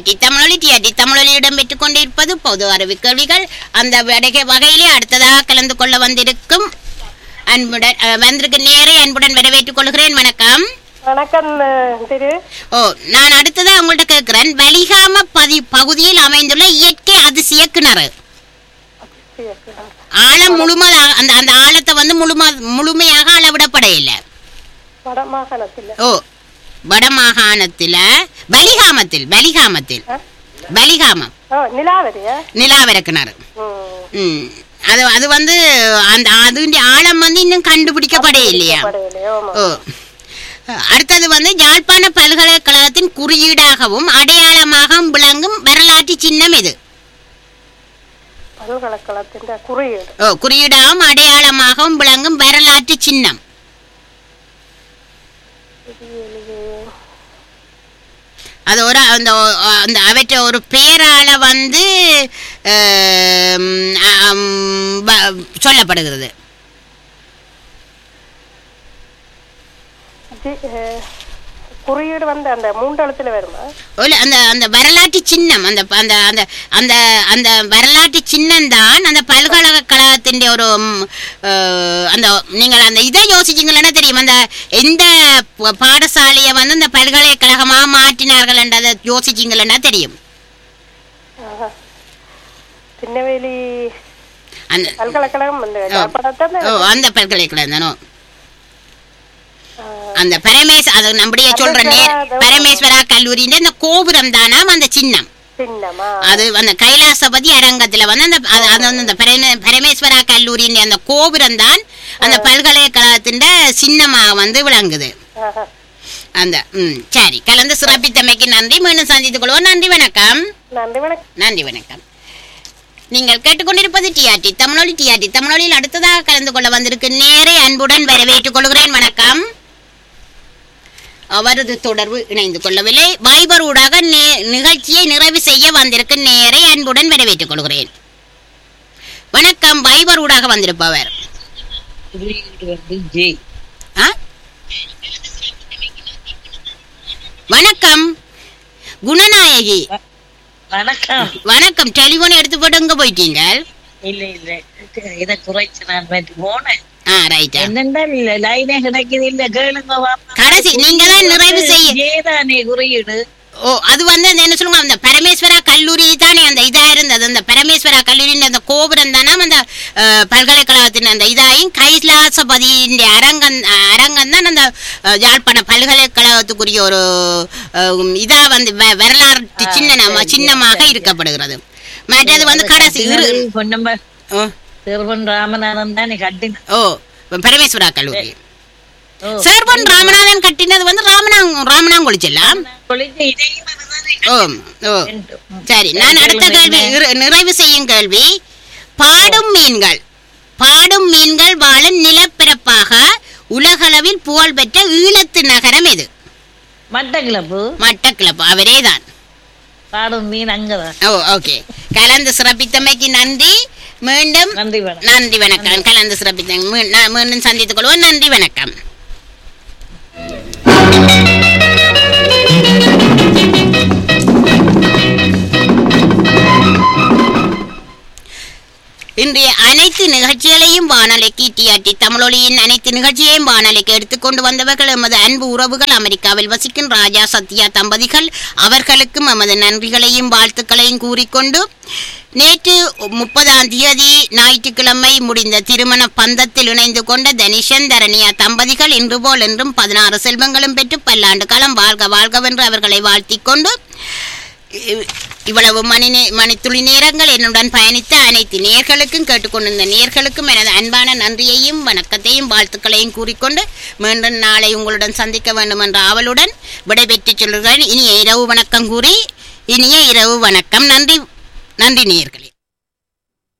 TRT தமிழொலி TRT தமிழொலியிடம் பெற்றுக் கொண்டிருப்பது பொது அறிவு கேள்விகள் அந்த வடகை வகையிலே அடுத்ததாக கலந்து கொள்ள வந்திருக்கும் அன்புடன் அஹ், வந்திருக்க நேரை அன்புடன் வரவேற்றுக் கொள்கிறேன் வணக்கம் வணக்கம் அஹ், திரு ஓ நான் அடுத்ததா உங்கள்ட்ட கேட்கிறேன் வலிகாம பதி பகுதியில் அமைந்துள்ள இயற்கை அதிசய கிணறு ஆழம் முழுமதாக அந்த அந்த ஆழத்தை வந்து முழும முழுமையாக அளவிடப்பட இல்லை வடமாகாணத்தில் ஓ வடமாகாணத்துல வலிகாமத்தில் வலிகாமத்தில் ஆ? வலிகாமம் ஓ நிலாவரியா நிலாவர கிணறு ம் ம் அது அது வந்து அந்த அதுண்ட ஆழம் வந்து இன்னும் கண்டுபிடிக்கப்பட இல்லையா படையிலே ஆமா ஓ அடுத்தது வந்து யாழ்ப்பாண பல்கலைக்கழகத்தின் குறியீடாகவும் அடையாளமாகவும் விளங்கும் வரலாற்று சின்னம் இது பல்கலைக்கழகத்தின் குறியீடு ஓ குறியீடாகவும் அடையாளமாகவும் விளங்கும் வரலாற்று சின்னம் அது ஒரு அந்த அந்த அவற்றை ஒரு பேரால வந்து ஆம், ஆம், வ- சொல்லப்படுகிறது ஜி- அஹ், குறியீடு வந்து அந்த மூன்றெழுத்துல வருமா இல்ல, அந்த அந்த வரலாற்று சின்னம் அந்த அந்த அந்த அந்த அந்த வரலாற்று சின்னம் தான் அந்த பல்கலைக்கழகத்தின் ஒரு ம், அஹ், அந்த நீங்கள் அந்த இதை யோசிச்சீங்களா தெரியும் அந்த எந்த ப- பாடசாலையை வந்து அந்த பல்கலைக்கழகமாக மாற்றினார்கள் என்றதை யோசிச்சீங்களா தெரியும் ஆஹா. திருநெல்வேலி அந்த பல்கலைக்கழகம் அந்த ஓ. படத்தை ஓ அந்த பல்கலைக்கழகம் தானோ அந்த பரமேஸ் அது நம்முடைய சொல்ற நே பரமேஸ்வரா கல்லூரியின் அந்த கோபுரம் தானாம் அந்த சின்னம் சின்னமா அது அந்த கைலாசபதி அரங்கத்துல வந்து அந்த அது அது வந்து அந்த பரமே- பரமேஸ்வரா கல்லூரியின் அந்த கோபுரம் தான் அந்த பல்கலைக்கழகத்தின் சின்னமாக வந்து விளங்குது ஆஹா. அந்த ம் சரி கலந்து சிறப்பித்தமைக்கு நன்றி மீண்டும் சந்தித்துக் கொள்வோம் நன்றி வணக்கம் நன்றி வணக்கம் நன்றி வணக்கம் நீங்கள் கேட்டுக்கொண்டிருப்பது டிஆர்டி தமிழொலி டிஆர்டி தமிழொலியில் அடுத்ததாக கலந்து கொள்ள வந்திருக்கு நேரே அன்புடன் வரவேற்றுக் கொள்கிறேன் வணக்கம் அவரது தொடர்பு இணைந்து கொள்ளவில்லை வைபர் ஊடாக நே- நிகழ்ச்சியை நிறைவு செய்ய வந்திருக்கு நேரே அன்புடன் வரவேற்றுக் கொள்கிறேன் வணக்கம் வைபர் ஊடாக வந்திருப்பவர் குறியீடு வந்து ஜே ஆ? வணக்கம் குணநாயகி வணக்கம் வணக்கம் டெலிபோன் எடுத்து போட்டு எங்க போயிட்டீங்க இல்ல இல்ல இதை குறைச்சு நான் வந்து போனேன் ஆ ரைட்டா என்னென்ன இல்ல லைனே கிடைக்குது இல்ல கேளுங்க வாப்பா. கடைசி நீங்க தான் நிறைவு செய்ய ஜேதானே குறியீடு ஓ அது வந்து அந்த என்ன சொல்லுவாங்க அந்த பரமேஸ்வரா கல்லூரி தானே அந்த இதா இருந்தது அந்த பரமேஸ்வரா கல்லூரியின் அந்த கோபுரம் தானே அந்த அஹ், பல்கலைக்கழகத்தின் அந்த இதாயும் கைலாசபதியின் அரங்கம் அஹ், அரங்கம் தான் அந்த அஹ், யாழ்ப்பாண பல்கலைக்கழகத்துக்குரிய ஒரு அஹ், இதா வந்து வ- வரலாற்று சின்னமா சின்னமாக இருக்கப்படுகிறது மற்றது வந்து கடைசி இரு பொன்னம்ப ஓ, திருவன் ராமநாதன் தானே கட்டின ஓ பரமேஸ்வரா கல்லூரி ஓ சேர்வன் ராமநாதன் கட்டினது வந்து ராமநாங் ராமநாங்குழி செல்லாம் கொளித்து இதையும் அதுதானே ஓ ஓ கட்டினது. சரி நான் அடுத்த கேள்வி இரு- நிறைவு செய்யும் கேள்வி பாடும் மீன்கள் பாடும் மீன்கள் வாழும் நிலப்பரப்பாக உலகளவில் புகழ்பெற்ற ஈழத்து நகரம் எது மட்டக்கிளப்பு மட்டக்கிளப்பு அவரே தான் பாடும் மீன் அங்கதான் ஓ ஓகே கலந்து சிறப்பித்தமைக்கு நன்றி மீண்டும் நன்றி வணக்கம் நன்றி வணக்கம் கலந்து சிறப்பித்த மீ- நான் மீண்டும் சந்தித்துக் கொள்வோம் நன்றி வணக்கம் இன்றைய அனைத்து நிகழ்ச்சிகளையும் வானொலிக்கு டிஆர்டி தமிழொலியின் அனைத்து நிகழ்ச்சியையும் வானொலிக்கு எடுத்துக்கொண்டு வந்தவர்கள் எமது அன்பு உறவுகள் அமெரிக்காவில் வசிக்கும் ராஜா சத்யா தம்பதிகள் அவர்களுக்கும் எமது நன்றிகளையும் வாழ்த்துக்களையும் கூறிக்கொண்டு நேற்று முப்பதாம் தேதி ஞாயிற்றுக்கிழமை முடிந்த திருமண பந்தத்தில் இணைந்து கொண்ட தனிஷன் தரணியா தம்பதிகள் இன்று போல் என்றும் பதினாறு செல்வங்களும் பெற்று பல்லாண்டு காலம் வாழ்க வாழ்கவென்று அவர்களை வாழ்த்திக் கொண்டு இ- இவ்வளவு மணி நே மணித்துளி நேரங்கள் என்னுடன் பயணித்த அனைத்து நேர்களுக்கும் கேட்டுக்கொண்டிருந்த நேர்களுக்கும் எனது அன்பான நன்றியையும் வணக்கத்தையும் வாழ்த்துக்களையும் கூறிக்கொண்டு மீண்டும் நாளை உங்களுடன் சந்திக்க வேண்டும் என்ற ஆவலுடன் விடைபெற்றுச் சொல்கிறேன் இனிய இரவு வணக்கம் கூறி இனிய இரவு வணக்கம் நன்றி நன்றி நேர்களே